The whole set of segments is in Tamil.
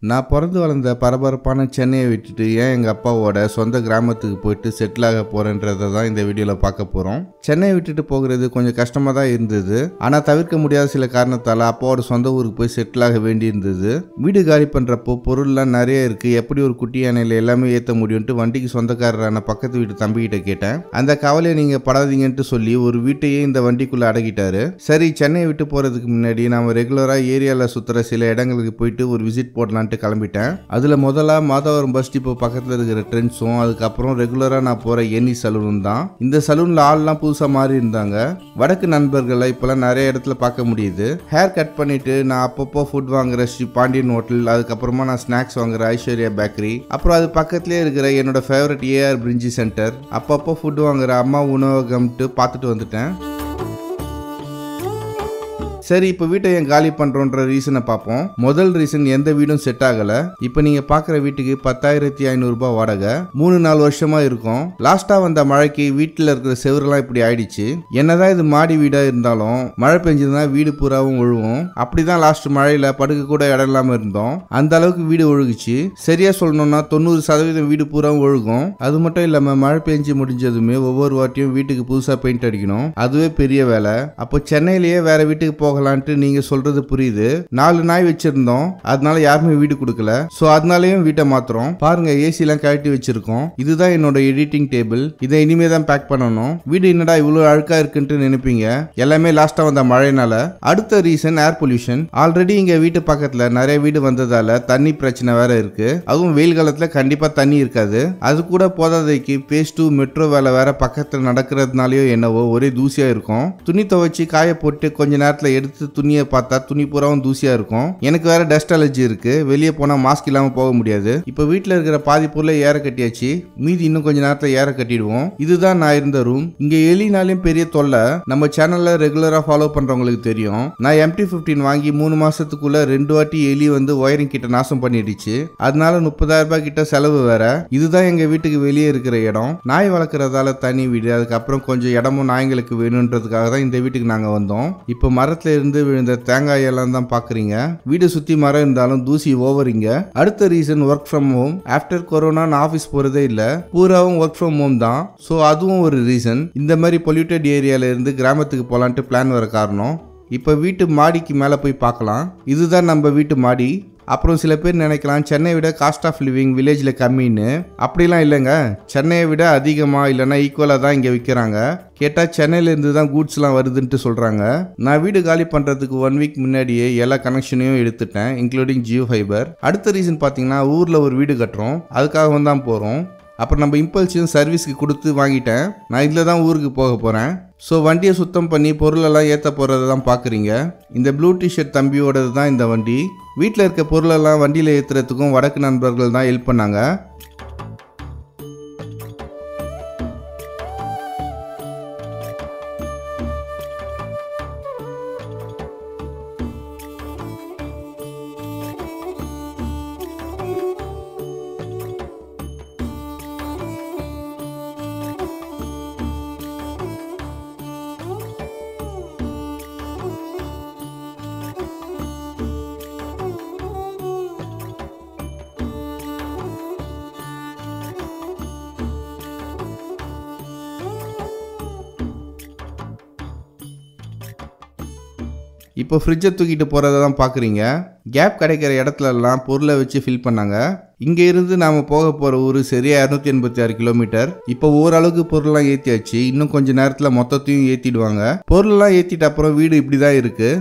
நான் பிறந்து வளர்ந்த பரபரப்பான சென்னையை விட்டுட்டு ஏன் எங்கள் அப்பாவோட சொந்த கிராமத்துக்கு போயிட்டு செட்டில் ஆக போகிறேன்றதை தான் இந்த வீடியோவில் பார்க்க போகிறோம் சென்னையை விட்டுட்டு போகிறது கொஞ்சம் கஷ்டமாக தான் இருந்தது ஆனால் தவிர்க்க முடியாத சில காரணத்தால் அப்பாவோட சொந்த ஊருக்கு போய் செட்டில் ஆக வேண்டியிருந்தது வீடு காலி பண்ணுறப்போ பொருள்லாம் நிறைய இருக்குது எப்படி ஒரு குட்டி யானையில் எல்லாமே ஏற்ற முடியும்ட்டு வண்டிக்கு சொந்தக்காரரான பக்கத்து வீட்டு தம்பிக்கிட்ட கேட்டேன் அந்த கவலையை நீங்கள் படாதீங்கன்ட்டு சொல்லி ஒரு வீட்டையே இந்த வண்டிக்குள்ளே அடக்கிட்டாரு சரி சென்னையை விட்டு போகிறதுக்கு முன்னாடி நாம ரெகுலராக ஏரியாவில் சுற்றுற சில இடங்களுக்கு போயிட்டு ஒரு விசிட் போடலான்ட்டு கிளம்பிட்டேன் அதில் முதல்ல மாதவரம் பஸ் டிப்போ பக்கத்தில் இருக்கிற ட்ரெண்ட்ஸும் அதுக்கப்புறம் ரெகுலராக நான் போகிற எனி சலூனும் தான் இந்த சலூனில் ஆள்லாம் புதுசாக மாறி இருந்தாங்க வடக்கு நண்பர்களை இப்போலாம் நிறைய இடத்துல பார்க்க முடியுது ஹேர் கட் பண்ணிட்டு நான் அப்பப்போ ஃபுட் வாங்குற ஸ்ரீ பாண்டியன் ஹோட்டல் அதுக்கப்புறமா நான் ஸ்நாக்ஸ் வாங்குற ஐஸ்வர்யா பேக்கரி அப்புறம் அது பக்கத்துலேயே இருக்கிற என்னோட ஃபேவரட் ஏஆர் பிரிஞ்சி சென்டர் அப்பப்போ ஃபுட் வாங்குற அம்மா உணவகம்ட்டு பார்த்துட்டு வந்துட்டேன் சரி இப்போ வீட்டை ஏன் காலி பண்ணுறோன்ற ரீசனை பார்ப்போம் முதல் ரீசன் எந்த வீடும் செட் ஆகலை இப்போ நீங்கள் பார்க்குற வீட்டுக்கு பத்தாயிரத்தி ஐநூறுரூபா வாடகை மூணு நாலு வருஷமா இருக்கும் லாஸ்ட்டாக வந்த மழைக்கு வீட்டில் இருக்கிற செவரெல்லாம் இப்படி ஆயிடுச்சு என்னதான் இது மாடி வீடாக இருந்தாலும் மழை பெஞ்சதுன்னா வீடு பூராவும் ஒழுகும் அப்படிதான் லாஸ்ட் மழையில் படுக்க கூட இடம் இல்லாமல் இருந்தோம் அந்த அளவுக்கு வீடு ஒழுகுச்சு சரியா சொல்லணும்னா தொண்ணூறு சதவீதம் வீடு பூராவும் ஒழுகும் அது மட்டும் இல்லாமல் மழை பெஞ்சு முடிஞ்சதுமே ஒவ்வொரு வாட்டியும் வீட்டுக்கு புதுசாக பெயிண்ட் அடிக்கணும் அதுவே பெரிய வேலை அப்போ சென்னையிலேயே வேற வீட்டுக்கு போகலான்ட்டு நீங்க சொல்றது புரியுது நாலு நாய் வச்சிருந்தோம் அதனால யாருமே வீடு கொடுக்கல சோ அதனாலயும் வீட்டை மாத்துறோம் பாருங்க ஏசி எல்லாம் கழட்டி வச்சிருக்கோம் இதுதான் என்னோட எடிட்டிங் டேபிள் இதை இனிமே தான் பேக் பண்ணணும் வீடு என்னடா இவ்வளவு அழுக்கா இருக்குன்ட்டு நினைப்பீங்க எல்லாமே லாஸ்டா வந்த மழைனால அடுத்த ரீசன் ஏர் பொல்யூஷன் ஆல்ரெடி இங்க வீட்டு பக்கத்துல நிறைய வீடு வந்ததால தண்ணி பிரச்சனை வேற இருக்கு அதுவும் வெயில் காலத்துல கண்டிப்பா தண்ணி இருக்காது அது கூட போதாதைக்கு பேஸ் டூ மெட்ரோ வேலை வேற பக்கத்துல நடக்கிறதுனாலயோ என்னவோ ஒரே தூசியா இருக்கும் துணி துவைச்சு காய போட்டு கொஞ்ச நேரத்துல எடுத்து துணியை பார்த்தா துணி பூராவும் தூசியா இருக்கும் எனக்கு வேற டஸ்ட் அலர்ஜி இருக்கு வெளியே போனா மாஸ்க் இல்லாம போக முடியாது இப்போ வீட்ல இருக்கிற பாதி பொருளை ஏற கட்டியாச்சு மீதி இன்னும் கொஞ்ச நேரத்துல ஏற கட்டிடுவோம் இதுதான் நான் இருந்த ரூம் இங்க எலினாலையும் பெரிய தொல்லை நம்ம சேனல்ல ரெகுலரா ஃபாலோ பண்றவங்களுக்கு தெரியும் நான் எம்டி பிப்டீன் வாங்கி மூணு மாசத்துக்குள்ள ரெண்டு வாட்டி எலி வந்து ஒயரிங் கிட்ட நாசம் பண்ணிடுச்சு அதனால முப்பதாயிரம் ரூபாய் கிட்ட செலவு வேற இதுதான் எங்க வீட்டுக்கு வெளியே இருக்கிற இடம் நாய் வளர்க்குறதால தனி வீடு அதுக்கப்புறம் கொஞ்சம் இடமும் நாய்களுக்கு வேணுன்றதுக்காக தான் இந்த வீட்டுக்கு நாங்க வந்தோம் இப்போ மரத்துல இருந்து விழுந்த தேங்காய் எல்லாம் தான் பாக்குறீங்க வீடு சுத்தி மரம் இருந்தாலும் தூசி ஓவரிங்க அடுத்த reason work from home after corona நான் ஆஃபீஸ் போறதே இல்ல பூராவும் ஒர்க் ஃப்ரம் ஹோம் தான் ஸோ அதுவும் ஒரு ரீசன் இந்த மாதிரி பொல்யூட்டட் ஏரியால இருந்து கிராமத்துக்கு போலான்ட்டு பிளான் வர காரணம் இப்போ வீட்டு மாடிக்கு மேலே போய் பார்க்கலாம் இதுதான் நம்ம வீட்டு மாடி அப்புறம் சில பேர் நினைக்கலாம் சென்னையை விட காஸ்ட் ஆஃப் லிவிங் வில்லேஜில் கம்மின்னு அப்படிலாம் இல்லைங்க சென்னையை விட அதிகமாக இல்லைன்னா ஈக்குவலாக தான் இங்கே விற்கிறாங்க கேட்டால் சென்னையிலேருந்து தான் கூட்ஸ்லாம் வருதுன்ட்டு சொல்கிறாங்க நான் வீடு காலி பண்ணுறதுக்கு ஒன் வீக் முன்னாடியே எல்லா கனெக்ஷனையும் எடுத்துட்டேன் இன்க்ளூடிங் ஜியோ ஃபைபர் அடுத்த ரீசன் பார்த்தீங்கன்னா ஊரில் ஒரு வீடு கட்டுறோம் அதுக்காக தான் போகிறோம் அப்புறம் நம்ம இம்பல்ஸையும் சர்வீஸ்க்கு கொடுத்து வாங்கிட்டேன் நான் இதில் தான் ஊருக்கு போக போகிறேன் ஸோ வண்டியை சுத்தம் பண்ணி பொருளெல்லாம் ஏற்ற போகிறத தான் பார்க்குறீங்க இந்த ப்ளூ டிஷர்ட் தம்பியோடது தான் இந்த வண்டி வீட்டில் இருக்க பொருளெல்லாம் வண்டியில் ஏற்றுறதுக்கும் வடக்கு நண்பர்கள் தான் ஹெல்ப் பண்ணாங்க இப்போ ஃப்ரிட்ஜை தூக்கிட்டு போகிறத தான் பார்க்குறீங்க கேப் கிடைக்கிற இடத்துலலாம் பொருளை வச்சு ஃபில் பண்ணாங்க இங்கே இருந்து நாம் போக போகிற ஊர் சரியாக இரநூத்தி எண்பத்தி ஆறு கிலோமீட்டர் இப்போ ஓரளவுக்கு பொருள்லாம் ஏற்றியாச்சு இன்னும் கொஞ்சம் நேரத்தில் மொத்தத்தையும் ஏற்றிடுவாங்க பொருள்லாம் ஏற்றிட்ட அப்புறம் வீடு இப்படி தான் இருக்குது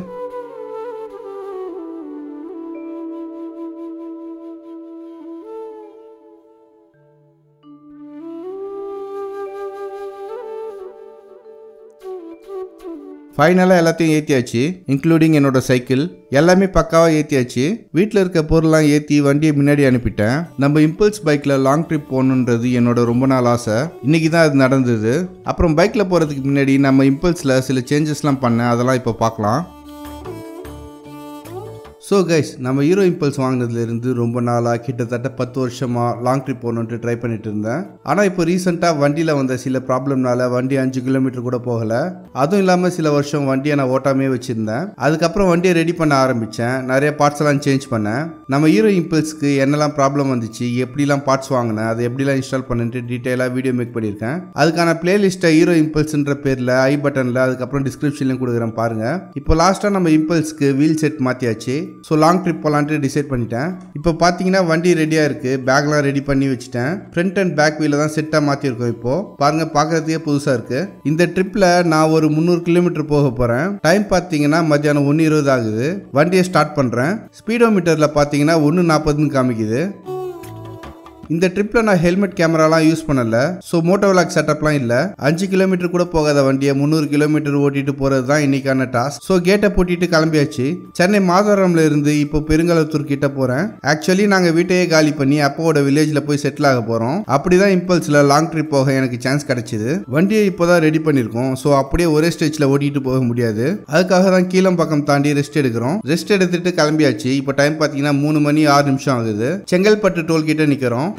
ஃபைனலாக எல்லாத்தையும் ஏற்றியாச்சு இன்க்ளூடிங் என்னோட சைக்கிள் எல்லாமே பக்காவாக ஏற்றியாச்சு வீட்டில் இருக்க பொருள்லாம் ஏற்றி வண்டியை முன்னாடி அனுப்பிட்டேன் நம்ம இம்பல்ஸ் பைக்கில் லாங் ட்ரிப் போகணுன்றது என்னோட ரொம்ப நாள் ஆசை இன்னைக்கு தான் அது நடந்தது அப்புறம் பைக்கில் போகிறதுக்கு முன்னாடி நம்ம இம்பல்ஸில் சில சேஞ்சஸ்லாம் பண்ணேன் அதெல்லாம் இப்போ பார்க்கலாம் ஸோ கைஸ் நம்ம ஹீரோ இம்பல்ஸ் வாங்கினதுலேருந்து ரொம்ப நாளாக கிட்டத்தட்ட பத்து வருஷமாக லாங் ட்ரிப் போகணுன்ட்டு ட்ரை பண்ணிட்டு இருந்தேன் ஆனால் இப்போ ரீசெண்டாக வண்டியில் வந்த சில ப்ராப்ளம்னால வண்டி அஞ்சு கிலோமீட்டர் கூட போகலை அதுவும் இல்லாமல் சில வருஷம் வண்டியை நான் ஓட்டாமே வச்சுருந்தேன் அதுக்கப்புறம் வண்டியை ரெடி பண்ண ஆரம்பித்தேன் நிறைய பார்ட்ஸ் எல்லாம் சேஞ்ச் பண்ணேன் நம்ம ஹீரோ இம்பல்ஸ்க்கு என்னெல்லாம் ப்ராப்ளம் வந்துச்சு எப்படிலாம் பார்ட்ஸ் வாங்கினேன் அதை எப்படிலாம் இன்ஸ்டால் பண்ணிட்டு டீட்டெயிலாக வீடியோ மேக் பண்ணியிருக்கேன் அதுக்கான பிளேலிஸ்ட்டை ஹீரோ இம்பல்ஸ்ன்ற பேரில் ஐ பட்டனில் அதுக்கப்புறம் டிஸ்கிரிப்ஷன்லையும் கொடுக்குறேன் பாருங்கள் இப்போ லாஸ்ட்டாக நம்ம இம்பல்ஸ்க்கு வீல் செட் மாற்றியாச்சு ஸோ லாங் ட்ரிப் போகலான்ட்டு டிசைட் பண்ணிட்டேன் இப்போ பார்த்தீங்கன்னா வண்டி ரெடியாக இருக்குது பேக்லாம் ரெடி பண்ணி வச்சுட்டேன் ஃப்ரண்ட் அண்ட் பேக் வீல தான் செட்டாக மாற்றிருக்கோம் இப்போ பாருங்க பார்க்கறதுக்கே புதுசாக இருக்குது இந்த ட்ரிப்பில் நான் ஒரு முந்நூறு கிலோமீட்டர் போக போகிறேன் டைம் பார்த்தீங்கன்னா மத்தியானம் ஒன்று இருபது ஆகுது வண்டியை ஸ்டார்ட் பண்ணுறேன் ஸ்பீடோமீட்டரில் பார்த்தீங்கன்னா ஒன்று நாற்பதுன்னு காமிக்குது இந்த ட்ரிப்பில் நான் ஹெல்மெட் கேமராலாம் யூஸ் பண்ணல ஸோ மோட்டோவிலாக் செட்டப்லாம் இல்லை அஞ்சு கிலோமீட்டர் கூட போகாத வண்டியை முந்நூறு கிலோமீட்டர் ஓட்டிட்டு போகிறது தான் இன்னைக்கான டாஸ்க் ஸோ கேட்டை பூட்டிட்டு கிளம்பியாச்சு சென்னை மாதவரம்ல இருந்து இப்போ பெருங்கலத்தூர் கிட்ட போகிறேன் ஆக்சுவலி நாங்கள் வீட்டையே காலி பண்ணி அப்பாவோட வில்லேஜில் போய் செட்டில் ஆக போகிறோம் அப்படிதான் இம்பல்ஸில் லாங் ட்ரிப் போக எனக்கு சான்ஸ் கிடைச்சிது வண்டியை இப்போதான் ரெடி பண்ணியிருக்கோம் ஸோ அப்படியே ஒரே ஸ்டேஜில் ஓட்டிட்டு போக முடியாது அதுக்காக தான் கீழம் பக்கம் தாண்டி ரெஸ்ட் எடுக்கிறோம் ரெஸ்ட் எடுத்துட்டு கிளம்பியாச்சு இப்போ டைம் பார்த்தீங்கன்னா மூணு மணி ஆறு நிமிஷம் ஆகுது செங்கல்பட்டு டோல் கிட்ட நிற்கிறோம்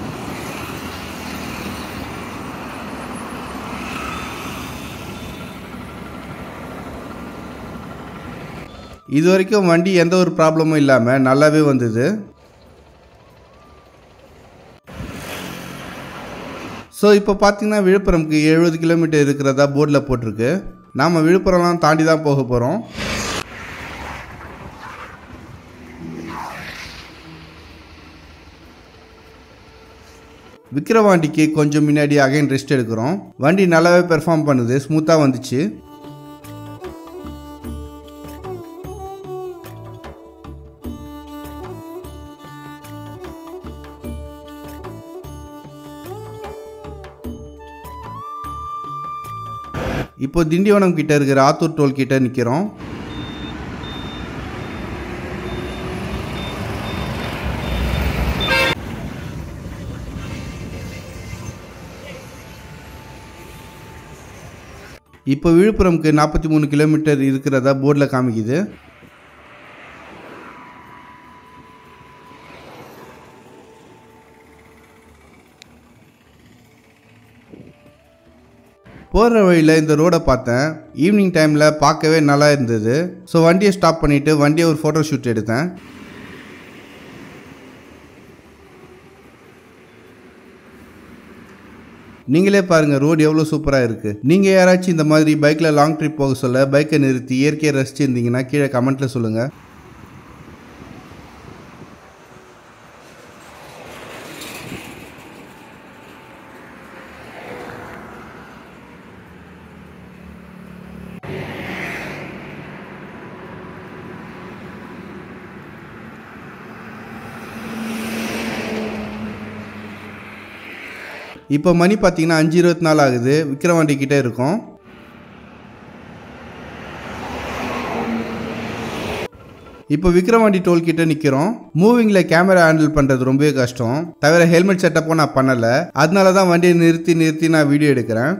இது வரைக்கும் வண்டி எந்த ஒரு ப்ராப்ளமும் இல்லாமல் நல்லாவே வந்தது ஸோ இப்போ பார்த்தீங்கன்னா விழுப்புரம்க்கு எழுபது கிலோமீட்டர் இருக்கிறதா போர்டில் போட்டிருக்கு நாம் விழுப்புரம்லாம் தாண்டி தான் போக போகிறோம் விக்கிரவாண்டிக்கு கொஞ்சம் முன்னாடி அகைன் ரெஸ்ட் எடுக்கிறோம் வண்டி நல்லாவே பெர்ஃபார்ம் பண்ணுது ஸ்மூத்தாக வந்துச்சு இப்போ திண்டிவனம் கிட்ட இருக்கிற ஆத்தூர் டோல் கிட்ட நிற்கிறோம் இப்போ விழுப்புரம்க்கு நாற்பத்தி மூணு கிலோமீட்டர் இருக்கிறதா போர்டில் காமிக்குது போகிற வழியில் இந்த ரோடை பார்த்தேன் ஈவினிங் டைமில் பார்க்கவே நல்லா இருந்தது ஸோ வண்டியை ஸ்டாப் பண்ணிவிட்டு வண்டியை ஒரு ஃபோட்டோ ஷூட் எடுத்தேன் நீங்களே பாருங்கள் ரோடு எவ்வளோ சூப்பராக இருக்குது நீங்கள் யாராச்சும் இந்த மாதிரி பைக்கில் லாங் ட்ரிப் போக சொல்ல பைக்கை நிறுத்தி இயற்கையை ரசிச்சிருந்தீங்கன்னா கீழே கமெண்ட்டில் சொல்லுங்கள் இப்போ மணி பார்த்தீங்கன்னா அஞ்சு இருபத்தி நாலு ஆகுது விக்கிரவாண்டி கிட்டே இருக்கும் இப்போ விக்ரவாண்டி டோல் கிட்ட நிற்கிறோம் மூவிங்கில் கேமரா ஹேண்டில் பண்ணுறது ரொம்பவே கஷ்டம் தவிர ஹெல்மெட் செட்டப்பும் நான் பண்ணலை அதனால தான் வண்டியை நிறுத்தி நிறுத்தி நான் வீடியோ எடுக்கிறேன்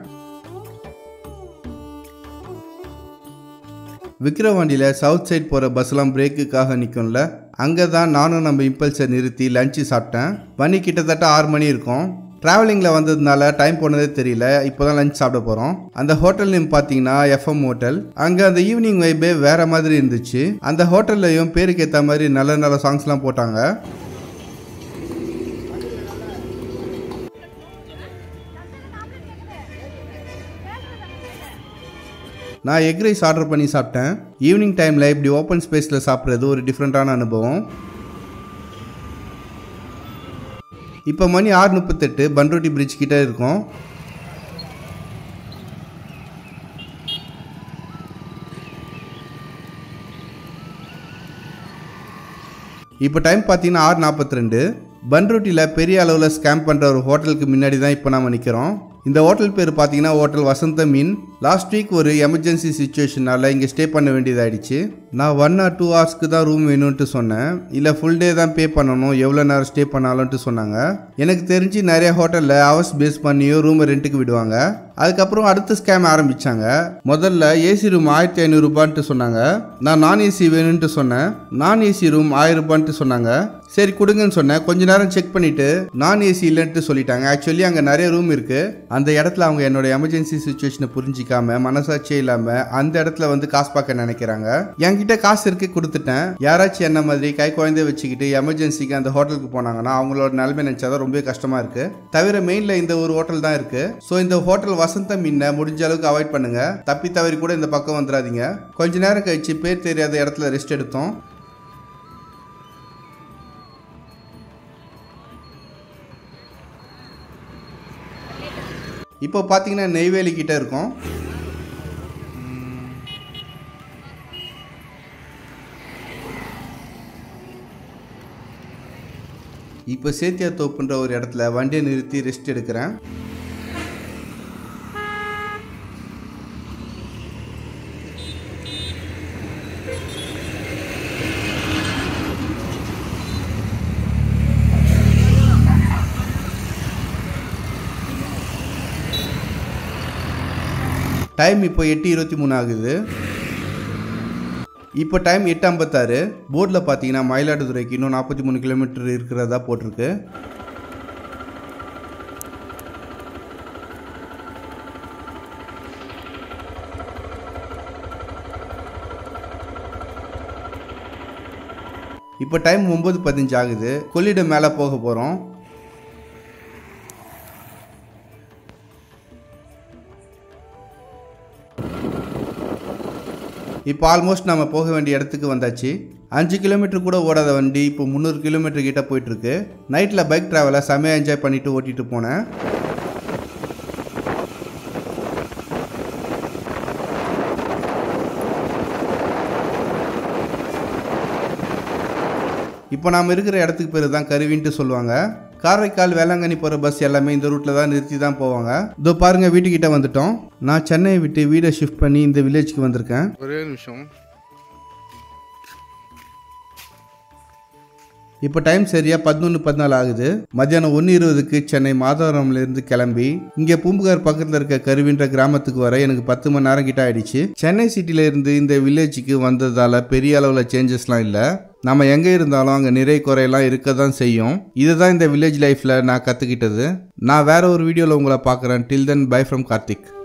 விக்ரவாண்டியில் சவுத் சைட் போகிற பஸ்லாம் பிரேக்குக்காக நிற்கும்ல அங்கே தான் நானும் நம்ம இம்பல்ஸை நிறுத்தி லஞ்சு சாப்பிட்டேன் மணி கிட்டத்தட்ட ஆறு மணி இருக்கும் ட்ராவலிங்கில் வந்ததுனால டைம் போனதே தெரியல இப்போ தான் லஞ்ச் சாப்பிட போகிறோம் அந்த ஹோட்டல் நேம் பார்த்தீங்கன்னா எஃப்எம் ஹோட்டல் அங்கே அந்த ஈவினிங் வைபே வேற மாதிரி இருந்துச்சு அந்த ஹோட்டல்லையும் பேருக்கு ஏற்ற மாதிரி நல்ல நல்ல சாங்ஸ்லாம் போட்டாங்க நான் எக் ரைஸ் ஆர்டர் பண்ணி சாப்பிட்டேன் ஈவினிங் டைமில் இப்படி ஓப்பன் ஸ்பேஸில் சாப்பிட்றது ஒரு டிஃப்ரெண்ட்டான அனுபவம் இப்போ மணி ஆறு முப்பத்தெட்டு பன்ரோட்டி பிரிட்ஜ் கிட்ட இருக்கோம் இப்போ டைம் பார்த்தீங்கன்னா ஆறு நாற்பத்தி ரெண்டு பன்ருட்டியில் பெரிய அளவில் ஸ்கேம் பண்ணுற ஒரு ஹோட்டலுக்கு முன்னாடி தான் இப்போ நம்ம நிற்கிறோம் இந்த ஹோட்டல் பேர் பார்த்தீங்கன்னா ஹோட்டல் வசந்த மீன் லாஸ்ட் வீக் ஒரு எமர்ஜென்சி சுச்சுவேஷனால இங்கே ஸ்டே பண்ண வேண்டியதாயிடுச்சு நான் ஒன் ஆர் டூ ஹவர்ஸ்க்கு தான் ரூம் வேணும்ட்டு சொன்னேன் இல்லை ஃபுல் டே தான் பே பண்ணணும் எவ்வளோ நேரம் ஸ்டே பண்ணாலும்ட்டு சொன்னாங்க எனக்கு தெரிஞ்சு நிறைய ஹோட்டலில் ஹவர்ஸ் பேஸ் பண்ணியோ ரூமை ரெண்ட்டுக்கு விடுவாங்க அதுக்கப்புறம் அடுத்த ஸ்கேம் ஆரம்பிச்சாங்க முதல்ல ஏசி ரூம் ஆயிரத்தி ஐநூறுரூபான்ட்டு சொன்னாங்க நான் நான் ஏசி வேணும்ன்ட்டு சொன்னேன் நான் ஏசி ரூம் ஆயிரம் ரூபான்ட்டு சொன்னாங்க சரி கொடுங்கன்னு சொன்னேன் கொஞ்ச நேரம் செக் பண்ணிட்டு நான் ஏசி இல்லைன்ட்டு சொல்லிட்டாங்க ஆக்சுவலி அங்கே நிறைய ரூம் இருக்கு அந்த இடத்துல அவங்க என்னோட எமர்ஜென்சி சுச்சுவேஷனை புரிஞ்சிக்காம மனசாட்சியே இல்லாம அந்த இடத்துல வந்து காசு பார்க்க நினைக்கிறாங்க என்கிட்ட காசு இருக்கு கொடுத்துட்டேன் யாராச்சும் என்ன மாதிரி கை குழந்தைய வச்சுக்கிட்டு எமர்ஜென்சிக்கு அந்த ஹோட்டலுக்கு போனாங்கன்னா அவங்களோட நிலைமை நினைச்சாதான் ரொம்ப கஷ்டமா இருக்கு தவிர மெயின்ல இந்த ஒரு ஹோட்டல் தான் இருக்கு ஸோ இந்த ஹோட்டல் வசந்தம் மீனை முடிஞ்ச அளவுக்கு அவாய்ட் பண்ணுங்க தப்பி தவறி கூட இந்த பக்கம் வந்துடாதீங்க கொஞ்ச நேரம் கழிச்சு பேர் தெரியாத இடத்துல ரெஸ்ட் எடுத்தோம் இப்போ பார்த்தீங்கன்னா நெய்வேலி கிட்ட இருக்கோம் இப்போ சேத்தியா தோப்புன்ற ஒரு இடத்துல வண்டியை நிறுத்தி ரெஸ்ட் எடுக்கிறேன் டைம் இப்போ எட்டு இருபத்தி மூணு ஆகுது இப்போ டைம் எட்டு ஐம்பத்தாறு போர்டில் பார்த்தீங்கன்னா மயிலாடுதுறைக்கு இன்னும் நாற்பத்தி மூணு கிலோமீட்டர் இருக்கிறதா போட்டிருக்கு இப்போ டைம் ஒம்பது பதினஞ்சு ஆகுது கொள்ளிடம் மேலே போக போகிறோம் இப்போ ஆல்மோஸ்ட் நம்ம போக வேண்டிய இடத்துக்கு வந்தாச்சு அஞ்சு கிலோமீட்டர் கூட ஓடாத வண்டி இப்போ முந்நூறு கிலோமீட்டர் கிட்ட போயிட்டுருக்கு நைட்டில் பைக் ட்ராவலை செமையாக என்ஜாய் பண்ணிட்டு ஓட்டிட்டு போனேன் இப்போ நாம் இருக்கிற இடத்துக்கு பேர் தான் கருவின்ட்டு சொல்லுவாங்க காரைக்கால் வேளாங்கண்ணி போகிற பஸ் எல்லாமே இந்த ரூட்டில் தான் நிறுத்தி தான் போவாங்க இதோ பாருங்க வீட்டுக்கிட்ட வந்துட்டோம் நான் சென்னையை விட்டு வீடை ஷிஃப்ட் பண்ணி இந்த வில்லேஜ்க்கு வந்திருக்கேன் ஒரே நிமிஷம் இப்போ டைம் சரியா பதினொன்று பதினாலு ஆகுது மத்தியானம் ஒன்று இருபதுக்கு சென்னை மாதவரம்ல இருந்து கிளம்பி இங்கே பூம்புகார் பக்கத்தில் இருக்க கருவின்ற கிராமத்துக்கு வர எனக்கு பத்து மணி நேரம் கிட்ட ஆயிடுச்சு சென்னை சிட்டில இருந்து இந்த வில்லேஜுக்கு வந்ததால பெரிய அளவில் சேஞ்சஸ்லாம் இல்லை நம்ம எங்கே இருந்தாலும் அங்கே நிறை குறையெல்லாம் இருக்க தான் செய்யும் இதுதான் இந்த வில்லேஜ் லைஃப்பில் நான் கற்றுக்கிட்டது நான் வேற ஒரு வீடியோவில் உங்களை பார்க்குறேன் till then bye from Karthik